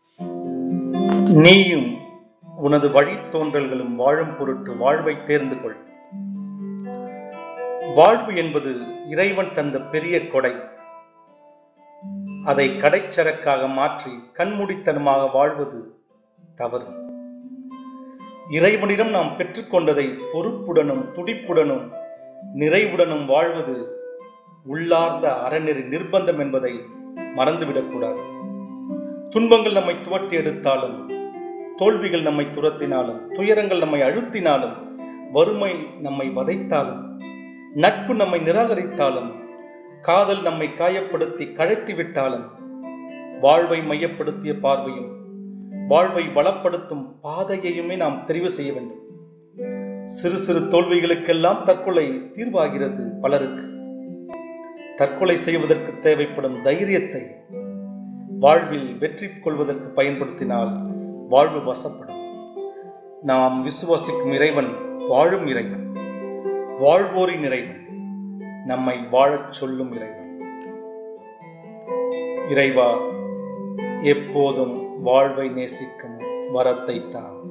நீயும் உனது வழித்தோன்றல்களும் வாழும் பொருட்டு வாழ்வை தேர்ந்து கொள் வாழ்வு என்பது இறைவன் தந்த பெரிய கொடை அதை கடைச்சரக்காக மாற்றி கண்மூடித்தனமாக வாழ்வது தவறு இறைவனிடம் நாம் பெற்றுக்கொண்டதை பொறுப்புடனும் துடிப்புடனும் நிறைவுடனும் வாழ்வது உள்ளார்ந்த அறநெறி நிர்பந்தம் என்பதை மறந்துவிடக்கூடாது துன்பங்கள் நம்மை துவட்டி எடுத்தாலும் தோல்விகள் நம்மை துரத்தினாலும் துயரங்கள் நம்மை அழுத்தினாலும் வறுமை நம்மை வதைத்தாலும் நட்பு நம்மை நிராகரித்தாலும் காதல் நம்மை காயப்படுத்தி கழற்றி விட்டாலும் வாழ்வை மையப்படுத்திய பார்வையும் வாழ்வை வளப்படுத்தும் பாதையையுமே நாம் தெரிவு செய்ய வேண்டும் சிறு சிறு தோல்விகளுக்கெல்லாம் தற்கொலை தீர்வாகிறது பலருக்கு தற்கொலை செய்வதற்கு தேவைப்படும் தைரியத்தை வாழ்வில் வெற்றி கொள்வதற்கு பயன்படுத்தினால் வாழ்வு வசப்படும் நாம் விசுவாசிக்கும் இறைவன் வாழும் இறைவன் வாழ்வோரின் இறைவன் நம்மை வாழச் சொல்லும் இறைவன் இறைவா எப்போதும் வாழ்வை நேசிக்கும் வரத்தை தான்